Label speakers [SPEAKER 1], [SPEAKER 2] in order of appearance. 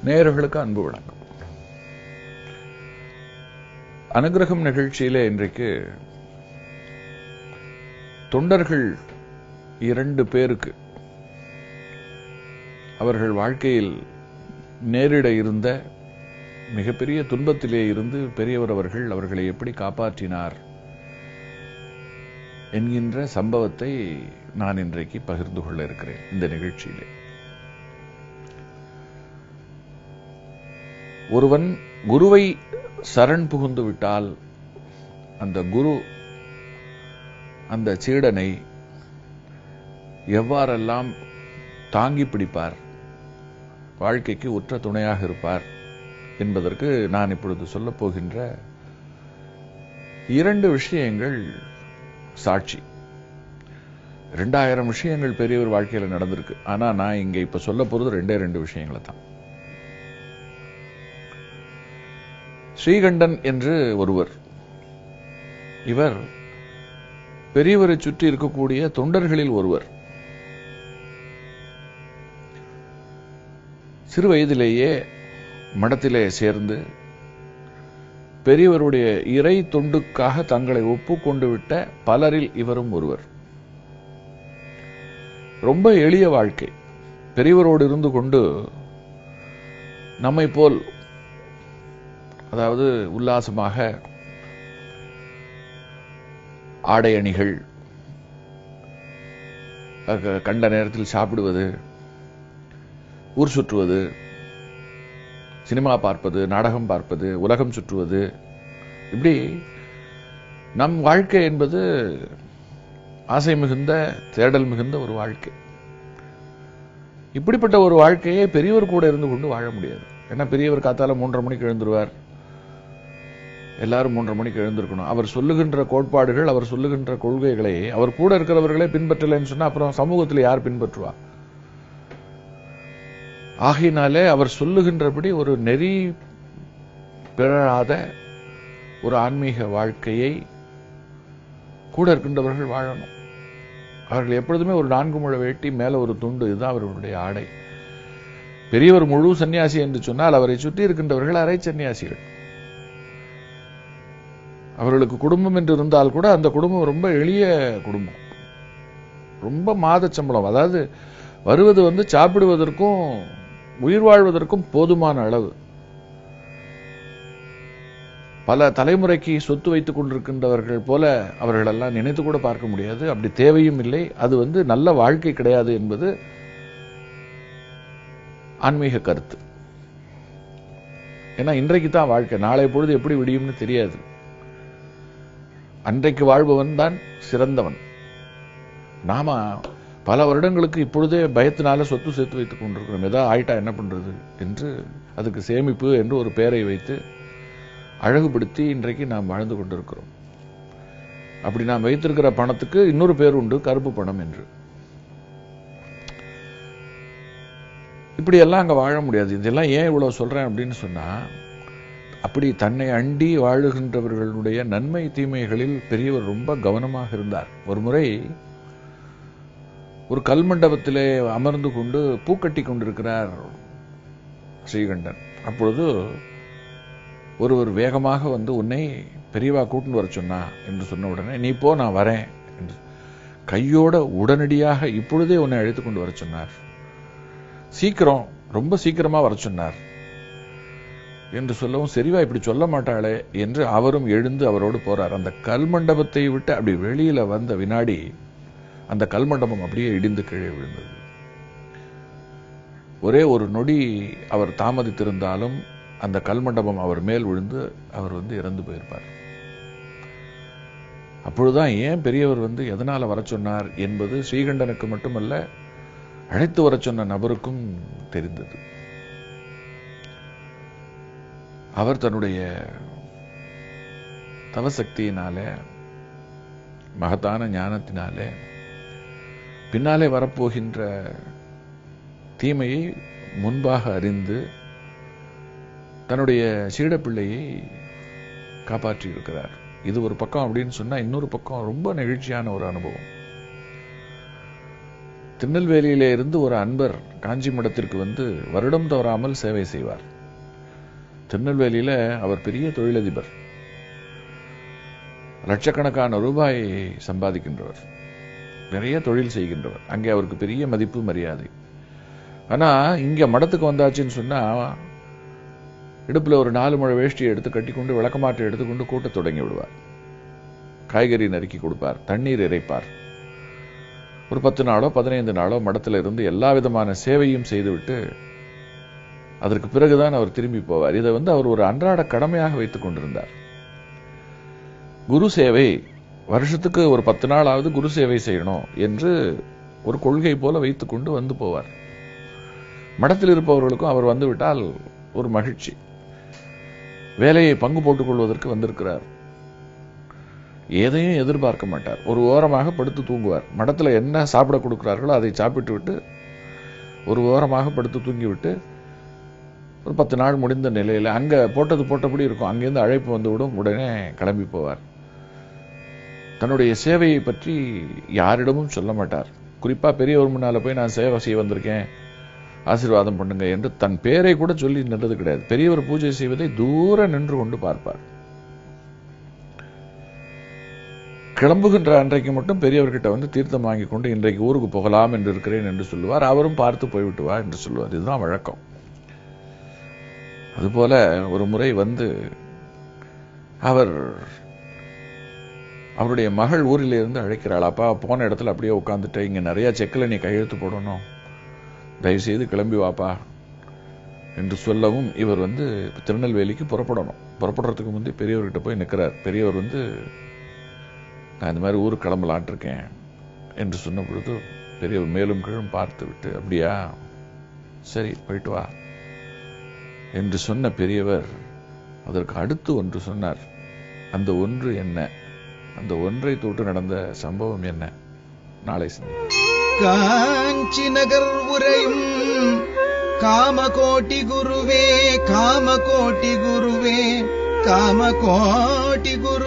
[SPEAKER 1] நேயர்களுக்கு அன்பு வணக்கம் அனுகிரகம் நிகழ்ச்சியிலே இன்றைக்கு தொண்டர்கள் இரண்டு பேருக்கு அவர்கள் வாழ்க்கையில் நேரிட இருந்த மிகப்பெரிய துன்பத்திலே இருந்து பெரியவர் அவர்கள் அவர்களை எப்படி காப்பாற்றினார் என்கின்ற சம்பவத்தை நான் இன்றைக்கு பகிர்ந்து கொள்ள இருக்கிறேன் இந்த நிகழ்ச்சியிலே ஒருவன் குருவை சரண் புகுந்து விட்டால் அந்த குரு அந்த சீடனை எவ்வாறெல்லாம் தாங்கி பிடிப்பார் வாழ்க்கைக்கு உற்ற துணையாக இருப்பார் என்பதற்கு நான் இப்பொழுது சொல்லப் போகின்ற இரண்டு விஷயங்கள் சாட்சி ரெண்டாயிரம் விஷயங்கள் பெரியவர் வாழ்க்கையில நடந்திருக்கு ஆனா நான் இங்க இப்ப சொல்ல போறது ரெண்டே ரெண்டு விஷயங்களை தான் ஸ்ரீகண்டன் என்று ஒருவர் இவர் பெரியவரை சுற்றி இருக்கக்கூடிய தொண்டர்களில் ஒருவர் சிறு வயதிலேயே மடத்திலே சேர்ந்து பெரியவருடைய இறை தொண்டுக்காக தங்களை ஒப்புக்கொண்டு விட்ட பலரில் இவரும் ஒருவர் ரொம்ப எளிய வாழ்க்கை பெரியவரோடு இருந்து கொண்டு நம்மை போல் அதாவது உல்லாசமாக ஆடை அணிகள் அஹ் கண்ட நேரத்தில் சாப்பிடுவது ஊர் சுற்றுவது சினிமா பார்ப்பது நாடகம் பார்ப்பது உலகம் சுற்றுவது இப்படி நம் வாழ்க்கை என்பது ஆசை மிகுந்த தேடல் மிகுந்த ஒரு வாழ்க்கை இப்படிப்பட்ட ஒரு வாழ்க்கையை பெரியவர் கூட இருந்து கொண்டு வாழ முடியாது ஏன்னா பெரியவர் காத்தால மூன்றரை மணிக்கு எழுந்துருவார் எல்லாரும் மூன்றரை மணிக்கு எழுந்திருக்கணும் அவர் சொல்லுகின்ற கோட்பாடுகள் அவர் சொல்லுகின்ற கொள்கைகளை அவர் கூட இருக்கிறவர்களே பின்பற்றலைன்னு சொன்னா அப்புறம் சமூகத்தில் யார் பின்பற்றுவா ஆகையினாலே அவர் சொல்லுகின்றபடி ஒரு நெறி பிறழாத ஒரு ஆன்மீக வாழ்க்கையை கூட இருக்கின்றவர்கள் வாழணும் அவர்கள் எப்பொழுதுமே ஒரு நான்கு முழ வேட்டி மேல ஒரு துண்டு இதுதான் அவர்களுடைய ஆடை பெரியவர் முழு சன்னியாசி என்று சொன்னால் அவரை சுற்றி இருக்கின்றவர்கள் அரை சன்னியாசிகள் அவர்களுக்கு குடும்பம் என்று இருந்தால் கூட அந்த குடும்பம் ரொம்ப எளிய குடும்பம் ரொம்ப மாத சம்பளம் அதாவது வருவது வந்து சாப்பிடுவதற்கும் உயிர் வாழ்வதற்கும் போதுமான அளவு பல தலைமுறைக்கு சொத்து வைத்துக் கொண்டிருக்கின்றவர்கள் போல அவர்களெல்லாம் நினைத்து கூட பார்க்க முடியாது அப்படி தேவையும் இல்லை அது வந்து நல்ல வாழ்க்கை கிடையாது என்பது ஆன்மீக கருத்து ஏன்னா இன்றைக்கு தான் வாழ்க்கை நாளை பொழுது எப்படி விடியும்னு தெரியாது அன்றைக்கு வாழ்பவன் தான் சிறந்தவன் நாம பல வருடங்களுக்கு இப்பொழுதே பயத்தினால சொத்து சேர்த்து வைத்துக் கொண்டிருக்கிறோம் ஏதாவது ஆயிட்டா என்ன பண்றது என்று அதுக்கு சேமிப்பு என்று ஒரு பெயரை வைத்து அழகுபடுத்தி இன்றைக்கு நாம் வாழ்ந்து கொண்டிருக்கிறோம் அப்படி நாம் வைத்திருக்கிற பணத்துக்கு இன்னொரு பேர் உண்டு கருப்பு பணம் என்று இப்படி எல்லாம் அங்க வாழ முடியாது இதெல்லாம் ஏன் இவ்வளவு சொல்றேன் அப்படின்னு சொன்னா அப்படி தன்னை அண்டி வாழுகின்றவர்களுடைய நன்மை தீமைகளில் பெரியவர் ரொம்ப கவனமாக இருந்தார் ஒரு முறை ஒரு கல்மண்டபத்திலே அமர்ந்து கொண்டு பூக்கட்டி கொண்டிருக்கிறார் ஸ்ரீகண்டன் அப்பொழுது ஒருவர் வேகமாக வந்து உன்னை பெரியவா கூட்டின்னு வர சொன்னா என்று சொன்ன உடனே நீ போ நான் வரேன் என்று கையோட உடனடியாக இப்பொழுதே உன்னை அழைத்து கொண்டு வர சொன்னார் சீக்கிரம் ரொம்ப சீக்கிரமா வர சொன்னார் என்று சொல்லவும் சரிவா இப்படி சொல்ல மாட்டாளே என்று அவரும் எழுந்து அவரோடு போறார் அந்த கல்மண்டபத்தை விட்டு அப்படி வெளியில வந்த வினாடி அந்த கல்மண்டபம் அப்படியே இடிந்து கீழே விழுந்தது ஒரே ஒரு நொடி அவர் தாமதித்திருந்தாலும் அந்த கல்மண்டபம் அவர் மேல் விழுந்து அவர் வந்து இறந்து போயிருப்பார் அப்பொழுதுதான் ஏன் பெரியவர் வந்து எதனால வர சொன்னார் என்பது ஸ்ரீகண்டனுக்கு மட்டுமல்ல அழைத்து வர சொன்ன நபருக்கும் தெரிந்தது அவர் தன்னுடைய தவசக்தியினால மகத்தான ஞானத்தினாலே பின்னாலே வரப்போகின்ற தீமையை முன்பாக அறிந்து தன்னுடைய சீடப்பிள்ளையை காப்பாற்றி இருக்கிறார் இது ஒரு பக்கம் அப்படின்னு சொன்னா இன்னொரு பக்கம் ரொம்ப நெகிழ்ச்சியான ஒரு அனுபவம் திருநெல்வேலியிலே இருந்து ஒரு அன்பர் காஞ்சி மடத்திற்கு வந்து வருடம் தவறாமல் சேவை செய்வார் திருநெல்வேலியில அவர் பெரிய தொழிலதிபர் லட்சக்கணக்கான ரூபாய் சம்பாதிக்கின்றவர் நிறைய தொழில் செய்கின்றவர் அங்கே அவருக்கு பெரிய மதிப்பு மரியாதை ஆனா இங்க மடத்துக்கு வந்தாச்சுன்னு சொன்னா இடுப்புல ஒரு நாலு முழ வேஷ்டியை எடுத்து கட்டிக்கொண்டு விளக்கமாட்டை எடுத்துக்கொண்டு கூட்ட தொடங்கி விடுவார் காய்கறி நறுக்கி கொடுப்பார் தண்ணீர் இறைப்பார் ஒரு பத்து நாளோ பதினைந்து நாளோ மடத்துல இருந்து எல்லா விதமான சேவையும் செய்துவிட்டு அதற்கு பிறகுதான் அவர் திரும்பி போவார் இதை வந்து அவர் ஒரு அன்றாட கடமையாக வைத்துக் கொண்டிருந்தார் குரு சேவை வருஷத்துக்கு ஒரு பத்து நாளாவது குரு சேவை செய்யணும் என்று ஒரு கொள்கை போல வைத்துக் கொண்டு வந்து போவார் மடத்தில் இருப்பவர்களுக்கும் அவர் வந்துவிட்டால் ஒரு மகிழ்ச்சி வேலையை பங்கு போட்டுக் கொள்வதற்கு வந்திருக்கிறார் எதையும் எதிர்பார்க்க மாட்டார் ஒரு ஓரமாக படுத்து தூங்குவார் மடத்துல என்ன சாப்பிட கொடுக்கிறார்களோ அதை சாப்பிட்டு விட்டு ஒரு ஓரமாக படுத்து தூங்கிவிட்டு ஒரு பத்து நாள் முடிந்த நிலையில அங்க போட்டது போட்டபடி இருக்கும் அங்கிருந்து அழைப்பு வந்துவிடும் உடனே கிளம்பி போவார் தன்னுடைய சேவையை பற்றி யாரிடமும் சொல்ல மாட்டார் குறிப்பா பெரியவர் முன்னால போய் நான் சேவை செய்ய வந்திருக்கேன் ஆசீர்வாதம் பண்ணுங்க என்று தன் பேரை கூட சொல்லி நின்றது கிடையாது பெரியவர் பூஜை செய்வதை தூர நின்று கொண்டு பார்ப்பார் கிளம்புகின்ற அன்றைக்கு மட்டும் பெரியவர்கிட்ட வந்து தீர்த்தம் வாங்கி கொண்டு இன்றைக்கு ஊருக்கு போகலாம் என்று இருக்கிறேன் என்று சொல்லுவார் அவரும் பார்த்து போய்விட்டு வா என்று சொல்லுவார் இதுதான் வழக்கம் அதுபோல ஒரு முறை வந்து அவர் அவருடைய மகள் ஊரில் இருந்து அழைக்கிறாள் அப்பா போன இடத்துல அப்படியே உட்காந்துட்ட இங்க நிறைய செக்கில் நீ கையெழுத்து போடணும் தயவுசெய்து கிளம்பி வாப்பா என்று சொல்லவும் இவர் வந்து திருநெல்வேலிக்கு புறப்படணும் புறப்படுறதுக்கு முந்தைய பெரியவர்கிட்ட போய் நிற்கிறார் பெரியவர் வந்து நான் இந்த மாதிரி ஊருக்கு கிளம்பலான் இருக்கேன் என்று சொன்ன பொழுது பெரியவர் மேலும் கீழும் பார்த்து விட்டு அப்படியா சரி போயிட்டு வா என்று சொன்ன பெரியவர் அதற்கு அடுத்து ஒன்று சொன்னார் அந்த ஒன்று என்ன அந்த ஒன்றை தொட்டு நடந்த சம்பவம் என்ன நாளை சிந்தி
[SPEAKER 2] காஞ்சி நகர் உரையும் காமகோட்டி குருவே காமகோட்டி குருவே காமகோட்டி குரு